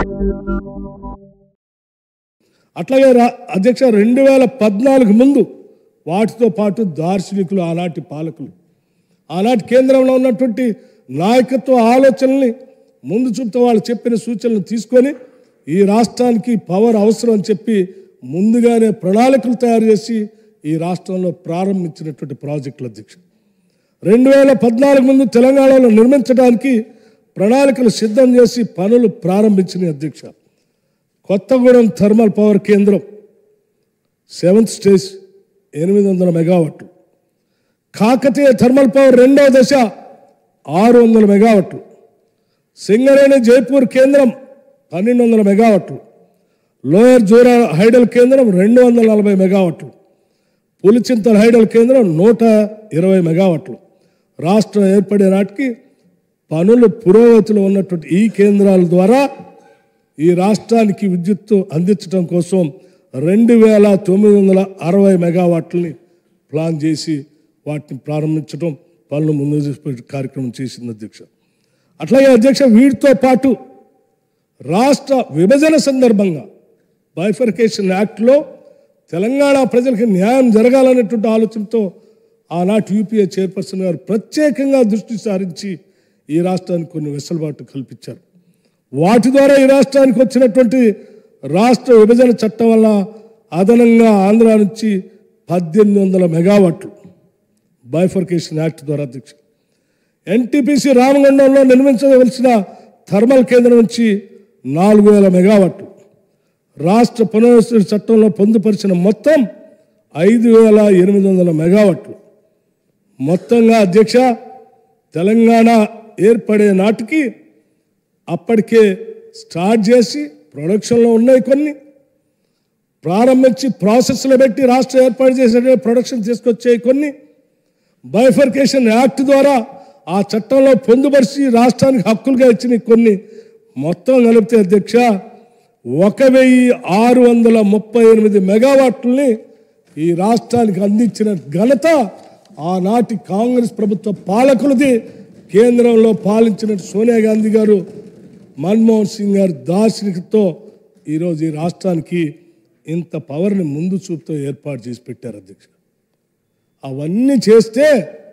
అట్లాగే రా అధ్యక్ష రెండు వేల పద్నాలుగు ముందు వాటితో పాటు దార్శనికులు ఆనాటి పాలకులు ఆనాటి కేంద్రంలో ఉన్నటువంటి నాయకత్వ ఆలోచనల్ని ముందు చూపుతూ వాళ్ళు చెప్పిన సూచనలు తీసుకొని ఈ రాష్ట్రానికి పవర్ అవసరం అని చెప్పి ముందుగానే ప్రణాళికలు తయారు చేసి ఈ రాష్ట్రంలో ప్రారంభించినటువంటి ప్రాజెక్టుల అధ్యక్ష రెండు వేల పద్నాలుగు ముందు తెలంగాణలో నిర్మించడానికి ప్రణాళికలు సిద్ధం చేసి పనులు ప్రారంభించిన అధ్యక్ష కొత్తగూడెం థర్మల్ పవర్ కేంద్రం సెవెంత్ స్టేజ్ ఎనిమిది వందల మెగావాట్లు కాకతీయ థర్మల్ పవర్ రెండవ దశ ఆరు వందల మెగావాట్లు సింగరేణి జైపూర్ కేంద్రం పన్నెండు వందల మెగావాట్లు లోయర్ జోరా హైడల్ కేంద్రం రెండు వందల నలభై మెగావాట్లు పులిచింతల హైడల్ కేంద్రం నూట ఇరవై మెగావాట్లు రాష్ట్రం ఏర్పడే నాటికి పనులు పురోగతిలో ఉన్నటువంటి ఈ కేంద్రాల ద్వారా ఈ రాష్ట్రానికి విద్యుత్తు అందించడం కోసం రెండు వేల తొమ్మిది వందల అరవై మెగావాట్లని ప్లాన్ చేసి వాటిని ప్రారంభించడం పనులు ముందు తీసుకుపోయే కార్యక్రమం చేసింది అధ్యక్ష అట్లాగే అధ్యక్ష వీటితో పాటు రాష్ట్ర విభజన సందర్భంగా బైఫర్కేషన్ యాక్ట్లో తెలంగాణ ప్రజలకు న్యాయం జరగాలనేటువంటి ఆలోచనతో ఆనాటి యూపీఏ చైర్పర్సన్ గారు ప్రత్యేకంగా దృష్టి సారించి ఈ రాష్ట్రానికి కొన్ని వెసులుబాటు కల్పించారు వాటి ద్వారా ఈ రాష్ట్రానికి వచ్చినటువంటి రాష్ట్ర విభజన చట్టం వల్ల అదనంగా ఆంధ్ర నుంచి పద్దెనిమిది వందల మెగావాట్లు బైఫర్కేషన్ యాక్ట్ ద్వారా అధ్యక్ష ఎన్టీపీసీ రామగుండంలో నిర్మించవలసిన థర్మల్ కేంద్రం నుంచి నాలుగు వేల మెగావాట్లు రాష్ట్ర పునర్వసతి చట్టంలో పొందుపరిచిన మొత్తం ఐదు వేల ఎనిమిది వందల మెగావాట్లు మొత్తంగా అధ్యక్ష తెలంగాణ ఏర్పడే నాటికి అప్పటికే స్టార్ట్ చేసి ప్రొడక్షన్లో ఉన్నాయి కొన్ని ప్రారంభించి ప్రాసెస్లో పెట్టి రాష్ట్రం ఏర్పాటు చేసిన ప్రొడక్షన్ తీసుకొచ్చే కొన్ని బైఫర్కేషన్ యాక్ట్ ద్వారా ఆ చట్టంలో పొందుపరిచి రాష్ట్రానికి హక్కులుగా ఇచ్చిన కొన్ని మొత్తం కలిపితే అధ్యక్ష ఒక వెయ్యి ఆరు వందల ముప్పై ఎనిమిది మెగావాట్లని ఈ రాష్ట్రానికి అందించిన ఘనత ఆనాటి కాంగ్రెస్ ప్రభుత్వ పాలకులది కేంద్రంలో పాలించిన సోనియా గాంధీ గారు మన్మోహన్ సింగ్ గారు దార్శనికతో ఈరోజు ఈ రాష్ట్రానికి ఇంత పవర్ని ముందు చూపుతో ఏర్పాటు చేసి పెట్టారు అధ్యక్ష అవన్నీ చేస్తే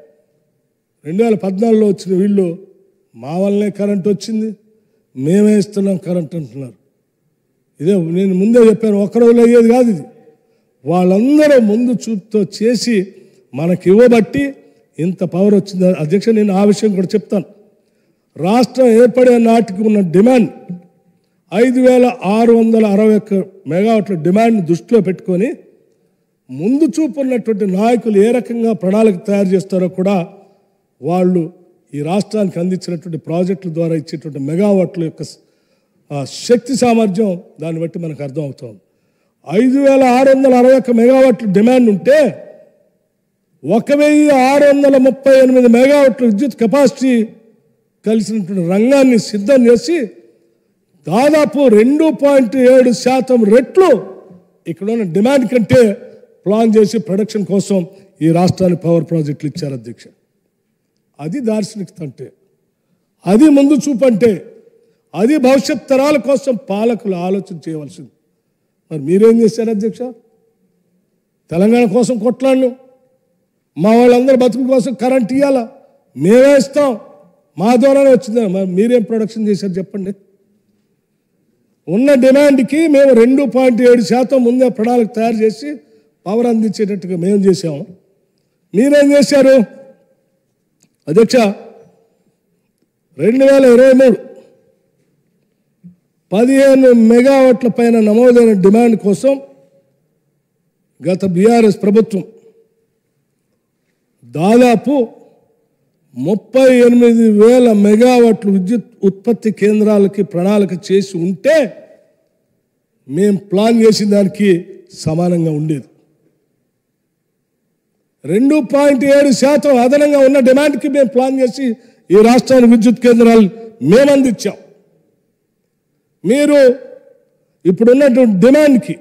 రెండు వేల పద్నాలుగులో వచ్చిన వీళ్ళు మా వల్లనే కరెంట్ వచ్చింది మేమే ఇస్తున్నాం కరెంట్ అంటున్నారు ఇదే నేను ముందే చెప్పాను ఒక్క రోజులో అయ్యేది కాదు ఇది వాళ్ళందరూ ముందు చూపుతో చేసి మనకి ఇవ్వబట్టి ఇంత పవర్ వచ్చింది అధ్యక్ష నేను ఆ విషయం కూడా చెప్తాను రాష్ట్రం ఏర్పడే నాటికి ఉన్న డిమాండ్ ఐదు వేల ఆరు వందల అరవై ఒక్క మెగావాట్ల డిమాండ్ దృష్టిలో పెట్టుకొని ముందు చూపు ఉన్నటువంటి నాయకులు ఏ రకంగా ప్రణాళిక తయారు చేస్తారో కూడా వాళ్ళు ఈ రాష్ట్రానికి అందించినటువంటి ప్రాజెక్టుల ద్వారా ఇచ్చేటువంటి మెగావాట్ల యొక్క ఆ, శక్తి సామర్థ్యం దాన్ని బట్టి మనకు అర్థమవుతోంది ఐదు వేల ఆరు వందల అరవై ఒక్క మెగావాట్ల డిమాండ్ ఉంటే ఒక వెయ్యి ఆరు వందల ముప్పై ఎనిమిది మెగావాట్ల విద్యుత్ కెపాసిటీ కలిసినటువంటి రంగాన్ని సిద్ధం చేసి దాదాపు రెండు పాయింట్ ఏడు శాతం రెట్లు ఇక్కడ ఉన్న డిమాండ్ కంటే ప్లాన్ చేసి ప్రొడక్షన్ కోసం ఈ రాష్ట్రానికి పవర్ ప్రాజెక్టులు ఇచ్చారు అధ్యక్ష అది దార్శనికత అంటే అది ముందు చూపు అంటే అది భవిష్యత్ తరాల కోసం పాలకులు ఆలోచన చేయవలసింది మరి మీరేం చేశారు అధ్యక్ష తెలంగాణ కోసం కొట్లాడినాం మా వాళ్ళందరూ బతుకుల కోసం కరెంట్ ఇవ్వాలా మేమే ఇస్తాం మా ద్వారానే వచ్చింది మరి మీరేం ప్రొడక్షన్ చేశారు చెప్పండి ఉన్న డిమాండ్కి మేము రెండు పాయింట్ ఏడు శాతం ముందే ప్రణాళిక తయారు చేసి పవర్ అందించేటట్టుగా మేము చేసాము మీరేం చేశారు అధ్యక్ష రెండు వేల ఇరవై మూడు పదిహేను మెగావాట్ల పైన నమోదైన డిమాండ్ కోసం గత బీఆర్ఎస్ ప్రభుత్వం దాదాపు ముప్పై ఎనిమిది వేల మెగావాట్లు విద్యుత్ ఉత్పత్తి కేంద్రాలకి ప్రణాళిక చేసి ఉంటే మేం ప్లాన్ చేసిన దానికి సమానంగా ఉండేది రెండు పాయింట్ ఏడు శాతం అదనంగా ఉన్న డిమాండ్కి మేము ప్లాన్ చేసి ఈ రాష్ట్రానికి విద్యుత్ కేంద్రాలు మేము అందించాం మీరు ఇప్పుడున్నటువంటి డిమాండ్కి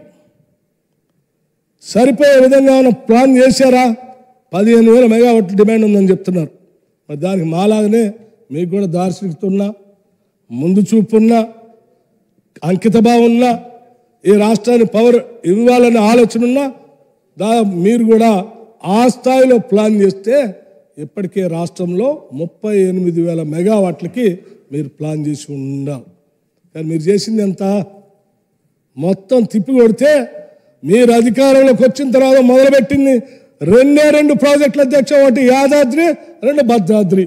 సరిపోయే విధంగా ఉన్న ప్లాన్ చేశారా పదిహేను వేల మెగావాట్ల డిమాండ్ ఉందని చెప్తున్నారు మరి దానికి మాలాగనే మీకు కూడా దార్శనికత ఉన్నా ముందు చూపు ఉన్నా అంకిత భావం ఉన్నా ఈ రాష్ట్రానికి పవర్ ఇవ్వాలనే ఆలోచన ఉన్నా దా మీరు కూడా ఆ స్థాయిలో ప్లాన్ చేస్తే ఇప్పటికే రాష్ట్రంలో ముప్పై ఎనిమిది వేల మెగావాట్లకి మీరు ప్లాన్ చేసి ఉండాలి కానీ మీరు చేసింది ఎంత మొత్తం తిప్పి కొడితే మీరు అధికారంలోకి వచ్చిన తర్వాత మొదలుపెట్టింది రెండే రెండు ప్రాజెక్టుల అధ్యక్ష ఒకటి యాదాద్రి రెండు భద్రాద్రి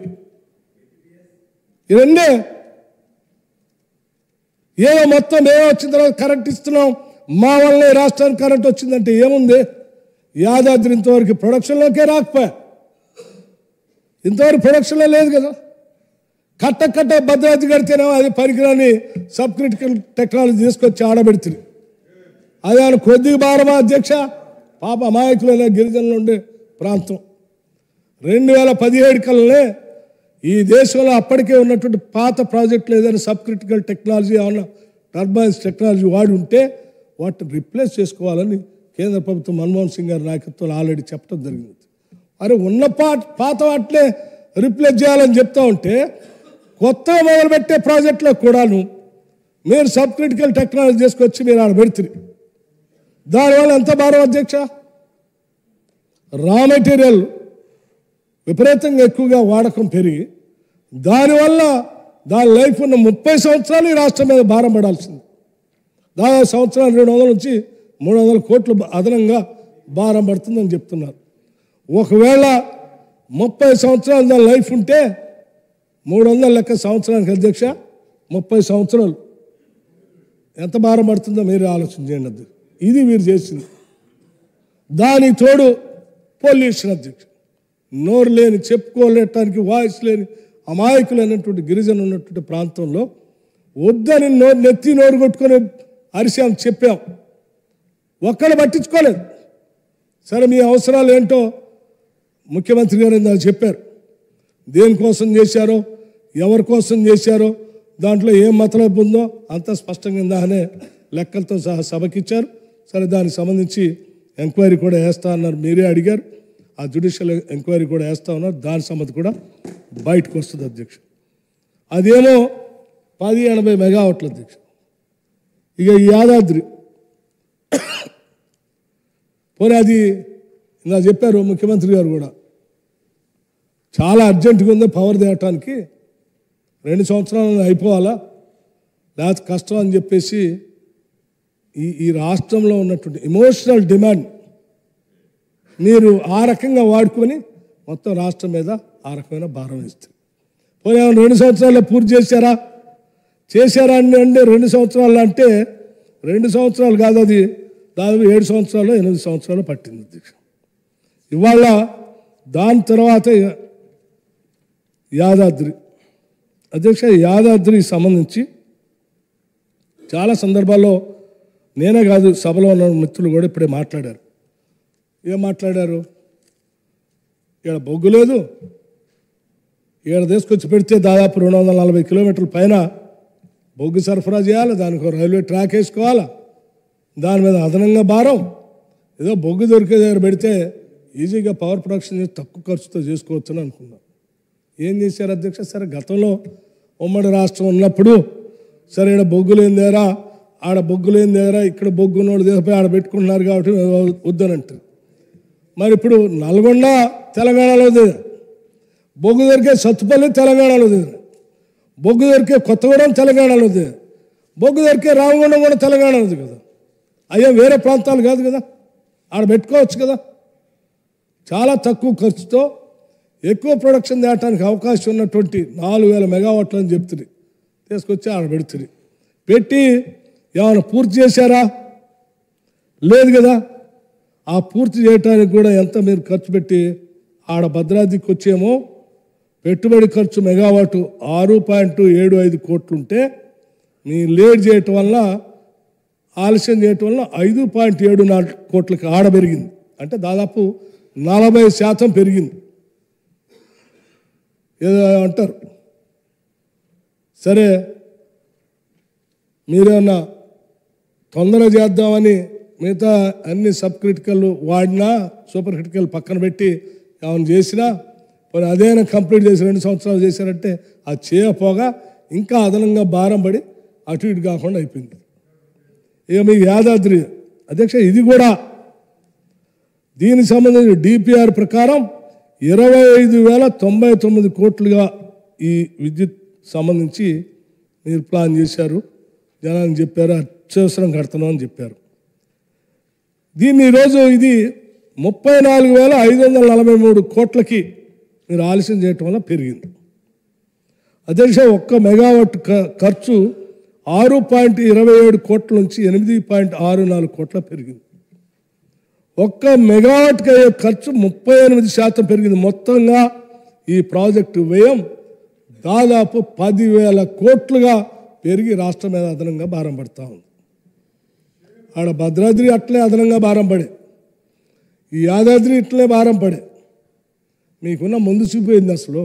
ఈ రెండే ఏదో మొత్తం ఏమో వచ్చిన తర్వాత కరెంట్ ఇస్తున్నాం మా వల్ల ఈ రాష్ట్రానికి కరెంట్ వచ్చిందంటే ఏముంది యాదాద్రి ఇంతవరకు ప్రొడక్షన్లోకే రాకపోయా ఇంతవరకు ప్రొడక్షన్లో లేదు కదా కట్ట కట్ట భద్రాద్రి కడితేనేమో అది పనికిరాని సబ్ క్రిటికల్ టెక్నాలజీ తీసుకొచ్చి ఆడబెడుతుంది అది ఆయన కొద్దిగా భారమా అధ్యక్ష పాప అమాయకులైన గిరిజనులు ఉండే ప్రాంతం రెండు వేల పదిహేడు కల్లానే ఈ దేశంలో అప్పటికే ఉన్నటువంటి పాత ప్రాజెక్టులు ఏదైనా సబ్ క్రిటికల్ టెక్నాలజీ ఏమన్నా టర్బైన్స్ టెక్నాలజీ వాడి ఉంటే వాటిని రిప్లేస్ చేసుకోవాలని కేంద్ర ప్రభుత్వం మన్మోహన్ సింగ్ గారి నాయకత్వంలో ఆల్రెడీ చెప్పడం జరిగింది అరే ఉన్న పాట పాత వాటినే రిప్లేస్ చేయాలని చెప్తా ఉంటే కొత్తగా మొదలుపెట్టే ప్రాజెక్టులో కూడాను మీరు సబ్ క్రిటికల్ టెక్నాలజీ తీసుకొచ్చి మీరు ఆడ పెడుతుంది దానివల్ల ఎంత భారం అధ్యక్ష రా మెటీరియల్ విపరీతంగా ఎక్కువగా వాడకం పెరిగి దానివల్ల దాని లైఫ్ ఉన్న ముప్పై సంవత్సరాలు ఈ రాష్ట్రం మీద భారం పడాల్సింది దాదాపు సంవత్సరాలు రెండు వందల నుంచి మూడు వందల కోట్లు అదనంగా భారం పడుతుందని చెప్తున్నారు ఒకవేళ ముప్పై సంవత్సరాలు దాని లైఫ్ ఉంటే మూడు వందల లెక్క సంవత్సరానికి అధ్యక్ష ముప్పై సంవత్సరాలు ఎంత భారం పడుతుందో మీరే ఆలోచన చేయండి అది ఇది మీరు చేసింది దానికి తోడు పొల్యూషన్ అధ్యక్ష నోరు లేని చెప్పుకోలేటానికి వాయిస్ లేని అమాయకులైనటువంటి గిరిజన ఉన్నటువంటి ప్రాంతంలో వద్దని నోరు నెత్తి నోరు కొట్టుకొని అరిశాం చెప్పాం ఒక్కడు పట్టించుకోలేదు సరే మీ అవసరాలు ఏంటో ముఖ్యమంత్రి గారు ఇందాక చెప్పారు దేనికోసం చేశారో ఎవరి కోసం చేశారో దాంట్లో ఏం మతలబు ఉందో అంతా స్పష్టంగా ఇందాకనే లెక్కలతో సహా సభకిచ్చారు సరే దానికి సంబంధించి ఎంక్వైరీ కూడా వేస్తా అన్నారు మీరే అడిగారు ఆ జ్యుడిషియల్ ఎంక్వైరీ కూడా వేస్తా ఉన్నారు దాని సంగతి కూడా బయటకు వస్తుంది అధ్యక్ష అదేమో పది ఎనభై మెగావాట్ల అధ్యక్ష ఇక ఈ యాదాద్రి పోనీ అది ఇలా చెప్పారు ముఖ్యమంత్రి గారు కూడా చాలా అర్జెంటుగా ఉంది పవర్ తేవటానికి రెండు సంవత్సరాలు అయిపోవాలా లేకపోతే కష్టం అని చెప్పేసి ఈ ఈ రాష్ట్రంలో ఉన్నటువంటి ఎమోషనల్ డిమాండ్ మీరు ఆ రకంగా వాడుకొని మొత్తం రాష్ట్రం మీద ఆ రకమైన భారం ఇస్తారు పోనీ ఏమైనా రెండు సంవత్సరాల్లో పూర్తి చేశారా చేశారా అని అంటే రెండు సంవత్సరాలు అంటే రెండు సంవత్సరాలు కాదు అది దాదాపు ఏడు సంవత్సరాలు ఎనిమిది సంవత్సరాలు పట్టింది అధ్యక్ష ఇవాళ దాని తర్వాత యాదాద్రి అధ్యక్ష యాదాద్రికి సంబంధించి చాలా సందర్భాల్లో నేనే కాదు సభలో ఉన్న మిత్రులు కూడా ఇప్పుడే మాట్లాడారు ఏం మాట్లాడారు ఇక్కడ బొగ్గు లేదు ఇక్కడ తీసుకొచ్చి పెడితే దాదాపు రెండు వందల నలభై కిలోమీటర్ల పైన బొగ్గు సరఫరా చేయాలి దానికి ఒక రైల్వే ట్రాక్ వేసుకోవాలా దాని మీద అదనంగా భారం ఏదో బొగ్గు దొరికే దగ్గర పెడితే ఈజీగా పవర్ ప్రొడక్షన్ చేసి తక్కువ ఖర్చుతో చేసుకోవచ్చు అని అనుకున్నాం ఏం చేశారు అధ్యక్ష సరే గతంలో ఉమ్మడి రాష్ట్రం ఉన్నప్పుడు సరే ఇక్కడ బొగ్గు లేని దగ్గర ఆడ బొగ్గు లేని దగ్గర ఇక్కడ బొగ్గు ఉన్నోడు దిగపోయి ఆడ పెట్టుకుంటున్నారు కాబట్టి వద్దని అంటారు మరి ఇప్పుడు నల్గొండ తెలంగాణలో దిగ బొగ్గు దొరికే సత్తుపల్లి తెలంగాణలో దిగ బొగ్గు దొరికే కొత్తగూడెం తెలంగాణలో దిగ బొగ్గు దొరికే రామగుండం కూడా తెలంగాణలో దిగ కదా అయ్యా వేరే ప్రాంతాలు కాదు కదా ఆడ పెట్టుకోవచ్చు కదా చాలా తక్కువ ఖర్చుతో ఎక్కువ ప్రొడక్షన్ తేయటానికి అవకాశం ఉన్నటువంటి నాలుగు వేల మెగావాట్లు అని చెప్తుంది తీసుకొచ్చి ఆడ పెడుతుంది పెట్టి ఏమైనా పూర్తి చేశారా లేదు కదా ఆ పూర్తి చేయటానికి కూడా ఎంత మీరు ఖర్చు పెట్టి ఆడ భద్రాద్రికి వచ్చేమో పెట్టుబడి ఖర్చు మెగావాటు ఆరు పాయింట్ ఏడు ఐదు కోట్లు ఉంటే మీ లేట్ చేయటం వల్ల ఆలస్యం చేయటం వల్ల ఐదు పాయింట్ ఏడు నాలుగు కోట్లకి ఆడ పెరిగింది అంటే దాదాపు నలభై శాతం పెరిగింది ఏదో అంటారు సరే మీరేమన్నా తొందర చేద్దామని మిగతా అన్ని సబ్ క్రిటికల్ వాడినా సూపర్ క్రిటికల్ పక్కన పెట్టి ఏమైనా చేసినా మరి అదేనా కంప్లీట్ చేసి రెండు సంవత్సరాలు చేశారంటే అది చేయకపోగా ఇంకా అదనంగా భారం పడి అటు ఇటు కాకుండా అయిపోయింది ఇక మీ యాదాద్రి అధ్యక్ష ఇది కూడా దీనికి సంబంధించి డిపిఆర్ ప్రకారం ఇరవై ఐదు వేల తొంభై తొమ్మిది కోట్లుగా ఈ విద్యుత్ సంబంధించి మీరు ప్లాన్ చేశారు జనానికి చెప్పారు అత్యవసరం కడుతున్నాం అని చెప్పారు దీన్ని ఈరోజు ఇది ముప్పై నాలుగు వేల ఐదు వందల నలభై మూడు కోట్లకి మీరు ఆలస్యం చేయటం వల్ల పెరిగింది అధ్యక్ష ఒక్క మెగావాట్ క- ఖర్చు ఆరు పాయింట్ ఇరవై ఏడు కోట్ల నుంచి ఎనిమిది పాయింట్ ఆరు నాలుగు కోట్ల పెరిగింది ఒక్క మెగావాట్కి అయ్యే ఖర్చు ముప్పై ఎనిమిది శాతం పెరిగింది మొత్తంగా ఈ ప్రాజెక్టు వ్యయం దాదాపు పదివేల కోట్లుగా పెరిగి రాష్ట్రం మీద అదనంగా భారం పడతా ఉంది ఆడ భద్రాద్రి అట్లే అదనంగా భారం పడే ఈ యాదాద్రి ఇట్లే భారం పడే మీకున్న ముందు చూపోయింది అసలు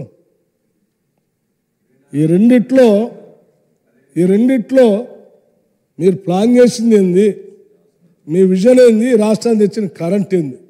ఈ రెండిట్లో ఈ రెండిట్లో మీరు ప్లాన్ చేసింది ఏంది మీ విజన్ ఏంది రాష్ట్రానికి తెచ్చిన కరెంట్ ఏంది